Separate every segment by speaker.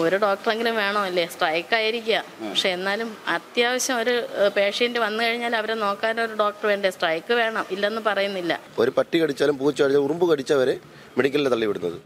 Speaker 1: ഒരു ഡോക്ടറെങ്കിലും വേണമല്ലേ സ്ട്രൈക്ക് ആയിരിക്കുക പക്ഷെ എന്നാലും അത്യാവശ്യം ഒരു പേഷ്യൻ്റ് വന്നു കഴിഞ്ഞാൽ അവരെ നോക്കാൻ ഒരു ഡോക്ടർ വേണ്ടേ സ്ട്രൈക്ക് വേണം ഇല്ലെന്ന് പറയുന്നില്ല
Speaker 2: ഒരു പട്ടി കടിച്ചാലും പൂച്ച കടിച്ചാലും ഉറുമ്പ് കടിച്ചവരെ മെഡിക്കലിൽ തള്ളിവിടുന്നത്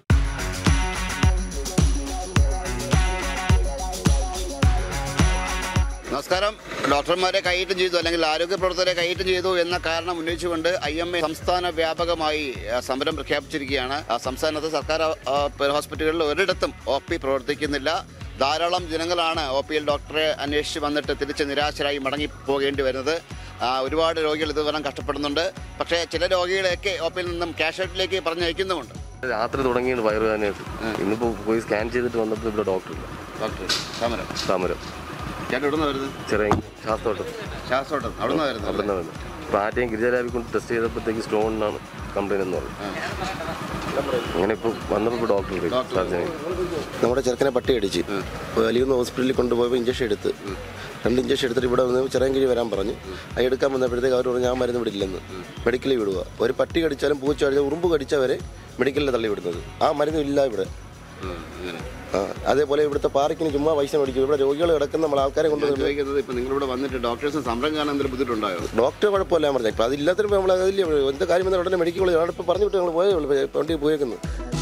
Speaker 3: നമസ്കാരം ഡോക്ടർമാരെ കൈയിട്ടും ചെയ്തു അല്ലെങ്കിൽ ആരോഗ്യ പ്രവർത്തകരെ കൈയിട്ടും ചെയ്തു എന്ന കാരണം ഉന്നയിച്ചുകൊണ്ട് ഐ എം എ സംസ്ഥാന വ്യാപകമായി ആ, സമരം പ്രഖ്യാപിച്ചിരിക്കുകയാണ് ആ, സംസ്ഥാനത്ത് സർക്കാർ ആ, പ- ഹോസ്പിറ്റലുകളിൽ ഒരിടത്തും ഒ പി പ്രവർത്തിക്കുന്നില്ല ധാരാളം ജനങ്ങളാണ് ഒ പിയിൽ ഡോക്ടറെ അന്വേഷിച്ച് വന്നിട്ട് തിരിച്ച് നിരാശരായി മടങ്ങി പോകേണ്ടി വരുന്നത് ആ, ഒരുപാട് രോഗികൾ ഇതുവരെ കഷ്ടപ്പെടുന്നുണ്ട് പക്ഷേ ചില രോഗികളെയൊക്കെ ഒ പിയിൽ നിന്നും കാഷ്വാലിറ്റിയിലേക്ക് പറഞ്ഞയക്കുന്നുമുണ്ട്
Speaker 4: രാത്രി തുടങ്ങിയാണ് വയറുവേദനയായിട്ട് ഇന്നിപ്പോ പോയി സ്കാൻ ചെയ്തിട്ട് വന്നപ്പോൾ ഇവിടെ ഡോക്ടർ ഇല്ല
Speaker 3: ഡോക്ടർ സമരം
Speaker 4: താമരം
Speaker 3: ചേട്ടൻ എവിടെ നിന്ന് വരുന്നത്
Speaker 4: ചെറിയ ശാസ്ത്രോട്ടം
Speaker 3: ശാസ്ത്രോട്ടം അവിടെ നിന്ന് വരുന്നത്
Speaker 4: അവിടെ നിന്ന് വന്നു അപ്പോൾ ആദ്യം ഗിരിജാലാബി കൊണ്ട് ടെസ്റ്റ് ചെയ്തപ്പോഴത്തേക്ക് സ്റ്റോണിനാണ് കംപ്ലൈൻറ്റ് എന്ന് പറഞ്ഞു അങ്ങനെ ഇപ്പോൾ വന്നപ്പോൾ ഇപ്പോൾ ഡോക്ടർ പോയി സർജറി
Speaker 2: നമ്മുടെ ചെറുക്കനെ പട്ടി അടിച്ച് വലിയ ഹോസ്പിറ്റലിൽ കൊണ്ടുപോയപ്പോൾ ഇഞ്ചക്ഷൻ എടുത്ത് രണ്ട് ഇഞ്ചക്ഷൻ എടുത്തിട്ട് ഇവിടെ വന്ന് ചിറയൻകിഴി വരാൻ പറഞ്ഞു അത് എടുക്കാൻ വന്നപ്പോഴത്തേക്ക് അവർ പറഞ്ഞു ഞാൻ മരുന്ന് വിടില്ലെന്ന് മെഡിക്കലിൽ വിടുക ഒരു പട്ടി കടിച്ചാലും പൂച്ച കടിച്ചാലും ഉറുമ്പ് കടിച്ചവരെ മെഡിക്കലിൽ തള്ളിവിടുന്നത് ആ മരുന്ന് ഇല്ല ഇവിടെ ആ അതേപോലെ ഇവിടുത്തെ പാർക്കിന് ചുമ്മാ പൈസ മേടിക്കും ഇവിടെ രോഗികൾ കിടക്കുന്ന നമ്മൾ ആൾക്കാരെ കൊണ്ട്
Speaker 3: ഞാൻ ചോദിക്കുന്നത് ഇപ്പൊ നിങ്ങളിവിടെ വന്നിട്ട് ഡോക്ടേഴ്സും സമരം കാണാൻ എന്തെങ്കിലും ബുദ്ധിമുട്ടുണ്ടായോ
Speaker 2: ഡോക്ടർ കുഴപ്പമില്ല ഞാൻ പറഞ്ഞത് ഇപ്പം അതില്ലാത്തപ്പോൾ നമ്മൾ അതില്ല എന്ത് കാര്യം വന്നാൽ ഉടനെ മെഡിക്കൽ കോളേജ് അവിടെ ഇപ്പോൾ പറഞ്ഞു വിട്ട് ഞങ്ങൾ പോയേ ഉള്ളൂ വണ്ടി പോയേക്കുന്നു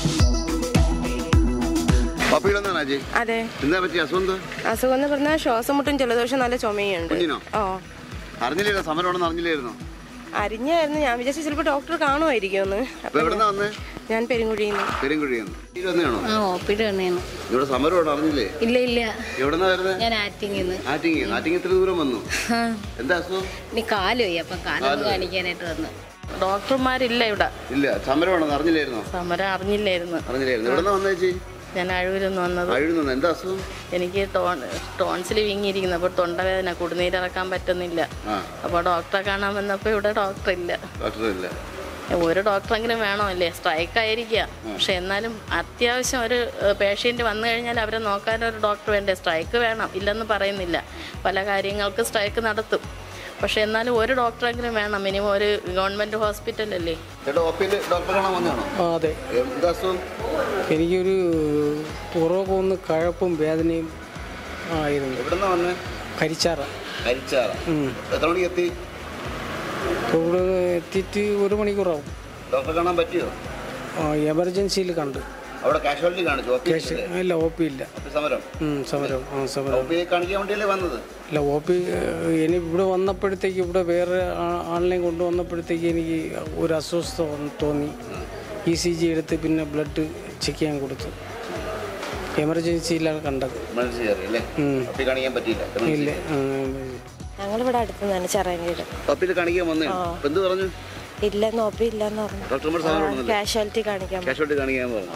Speaker 3: പപ്പിയിലെന്നാണ് അജി
Speaker 5: അതെ
Speaker 3: എന്താ പറ്റി അസുഖം എന്താ?
Speaker 5: അസുഖം എന്ന് പറഞ്ഞാൽ ശ്വാസം മുട്ടും ജലദോഷം നല്ല ചുമയുണ്ട്
Speaker 3: കുഞ്ഞിനോ
Speaker 5: ഓ
Speaker 3: അറിഞ്ഞില്ലായിരുന്നു സമരം ഉണ്ടെന്ന് അറിഞ്ഞില്ലായിരുന്നു
Speaker 5: അരിഞ്ഞായിരുന്നു ഞാൻ വിചാരിച്ചു ചിലപ്പോൾ ഡോക്ടർ കാണുമായിരിക്കുമെന്ന്
Speaker 3: അപ്പൊ എവിടെ നിന്നാ വന്നേ
Speaker 5: ഞാൻ പെരുങ്കുഴിയിൽ നിന്ന്
Speaker 3: പെരുങ്കുഴിയെന്ന് ഇത് വന്നെയാണോ
Speaker 6: ആ ഓപ്പിഡ് തന്നെയാണ്
Speaker 3: ഇവിടെ സമരം ഉണ്ട് അറിഞ്ഞില്ലേ
Speaker 6: ഇല്ല ഇല്ല
Speaker 3: എവിടെ നിന്നാ വരുന്നത്
Speaker 6: ഞാൻ ആറ്റിങ്ങിന്ന്
Speaker 3: ആറ്റിങ്ങി ആറ്റിങ്ങി ഇത്ര ദൂരം വന്നു എന്താ അസുഖം
Speaker 6: ഇനി കാല് പോയി അപ്പം കാലൊന്ന് കാണിക്കാനായിട്ട് വന്നു
Speaker 1: ഡോക്ടർമാരില്ല ഇവിടെ
Speaker 3: ഇല്ല സമരം ഉണ്ടെന്ന് അറിഞ്ഞില്ലായിരുന്നോ
Speaker 1: സമരം അറിഞ്ഞില്ലായിരുന്നു
Speaker 3: അറിഞ്ഞില്ലായിരുന്നു എവിടെ നിന്നാ വന്നേ ചേച്ചി
Speaker 1: ഞാൻ അഴൂരിന്ന് വന്നത്
Speaker 3: അഴുകുന്നു എന്താ അസുഖം
Speaker 1: എനിക്ക് ടോൺ ടോൺസിൽ വീങ്ങിയിരിക്കുന്നു അപ്പോൾ തൊണ്ടവേദന കുടിനീരിറക്കാൻ പറ്റുന്നില്ല
Speaker 3: ആ
Speaker 1: അപ്പോൾ ഡോക്ടറെ കാണാൻ വന്നപ്പോൾ ഇവിടെ ഡോക്ടർ ഇല്ല
Speaker 3: ഡോക്ടർ ഇല്ല
Speaker 1: ഒരു ഡോക്ടറെങ്കിലും വേണമല്ലേ സ്ട്രൈക്ക് ആയിരിക്കുക പക്ഷെ എന്നാലും അത്യാവശ്യം ഒരു പേഷ്യൻ്റ് വന്നു കഴിഞ്ഞാൽ അവരെ നോക്കാൻ ഒരു ഡോക്ടർ വേണ്ടേ സ്ട്രൈക്ക് വേണം ഇല്ലെന്ന് പറയുന്നില്ല പല കാര്യങ്ങൾക്ക് സ്ട്രൈക്ക് നടത്തും പക്ഷെ എന്നാലും ഒരു ഡോക്ടറെങ്കിലും വേണം മിനിമം ഒരു ഗവൺമെൻറ് ഹോസ്പിറ്റലല്ലേ
Speaker 3: ചേട്ടാ ഒപ്പിയിൽ ഡോക്ടർ കാണാൻ വന്നതാണോ
Speaker 7: ആ, അതെ
Speaker 3: എന്താ അസുഖം
Speaker 7: എനിക്കൊരു പുറമൊക്കെ ഒന്ന് കഴപ്പും വേദനയും ആയിരുന്നു
Speaker 3: എവിടെ നിന്നാ വന്നേ
Speaker 7: കരിച്ചാറ
Speaker 3: കരിച്ചാറ എത്ര മണിക്ക് എത്തി
Speaker 7: ഇപ്പോൾ ഇവിടെ എത്തിയിട്ട് ഒരു മണിക്കൂറാവും
Speaker 3: ഡോക്ടറെ കാണാൻ പറ്റിയോ
Speaker 7: ആ, എമർജൻസിയിൽ കണ്ട്
Speaker 3: അവിടെ കാഷ്വാലിറ്റി കാണിച്ചു ഒ
Speaker 7: കേസ് ഇല്ല ഒ പി ഇല്ല
Speaker 3: സമരം
Speaker 7: ഉം, സമരം ആ
Speaker 3: ഒ
Speaker 7: സമരം
Speaker 3: പി കാണിക്കാൻ വേണ്ടിയല്ലേ വന്നത്
Speaker 7: ഇല്ല ഒ പി ഇനി ഇവിടെ വന്നപ്പോഴത്തേക്ക് ഇവിടെ വേറെ ആ- ആളിനെയും കൊണ്ടുവന്നപ്പോഴത്തേക്ക് എനിക്ക് ഒരു അസ്വസ്ഥത വന്ന് തോന്നി ഇ സി ജി എടുത്ത് പിന്നെ ബ്ലഡ് ചെക്ക് ചെയ്യാൻ കൊടുത്തു എമർജൻസിയിലാണ് കണ്ടത്
Speaker 3: മനസ്സിലായി അല്ലേ
Speaker 7: ഉം.
Speaker 3: ഒ പി കാണിക്കാൻ പറ്റിയില്ല
Speaker 7: ഇല്ല ആ,
Speaker 5: ഞങ്ങളിവിടെ അടുത്ത് തന്നെ ചിറങ്ങീട്
Speaker 3: ഒ പിയിൽ കാണിക്കാൻ വന്നേ അപ്പൊ എന്ത് പറഞ്ഞു
Speaker 5: ഇല്ല നോപ്പി ഇല്ലെന്ന് പറഞ്ഞു
Speaker 3: ഡോക്ടർമാർ സമരം ഉണ്ടെന്നല്ലേ
Speaker 5: കാഷ്വാലിറ്റി കാണിക്കാൻ
Speaker 3: കാഷ്വാലിറ്റി കാണിക്കാൻ പറഞ്ഞു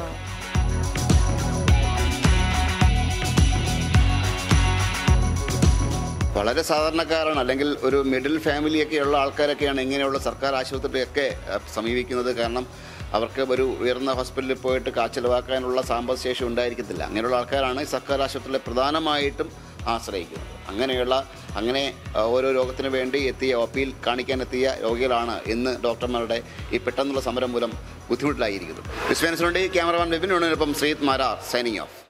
Speaker 3: വളരെ സാധാരണക്കാരാണ് അല്ലെങ്കിൽ ഒരു മിഡിൽ ഫാമിലിയൊക്കെ ഉള്ള ആൾക്കാരൊക്കെയാണ് ഇങ്ങനെയുള്ള സർക്കാർ ആശുപത്രിയൊക്കെ അഹ്, സമീപിക്കുന്നത് കാരണം അവർക്ക് ഒരു ഉയർന്ന ഹോസ്പിറ്റലിൽ പോയിട്ട് കാശ് ചെലവാക്കാനുള്ള സാമ്പത്തിക ശേഷി ഉണ്ടായിരിക്കത്തില്ല അങ്ങനെയുള്ള ആൾക്കാരാണ് ഈ സർക്കാർ ആശുപത്രിയിലെ പ്രധാനമായിട്ടും ആശ്രയിക്കുന്നത് അങ്ങനെയുള്ള അങ്ങനെ അഹ്, ഓരോ രോഗത്തിന് വേണ്ടി എത്തിയ ഒ പിയിൽ കാണിക്കാനെത്തിയ രോഗികളാണ് ഇന്ന് ഡോക്ടർമാരുടെ ഈ പെട്ടെന്നുള്ള സമരം മൂലം ബുദ്ധിമുട്ടിലായിരിക്കുന്നത് വിസ്വാൻസിനുണ്ട് ക്യാമറമാൻ വിപിനോടൊപ്പം ശ്രീത് മാരാർ സൈനിങ് ഓഫ്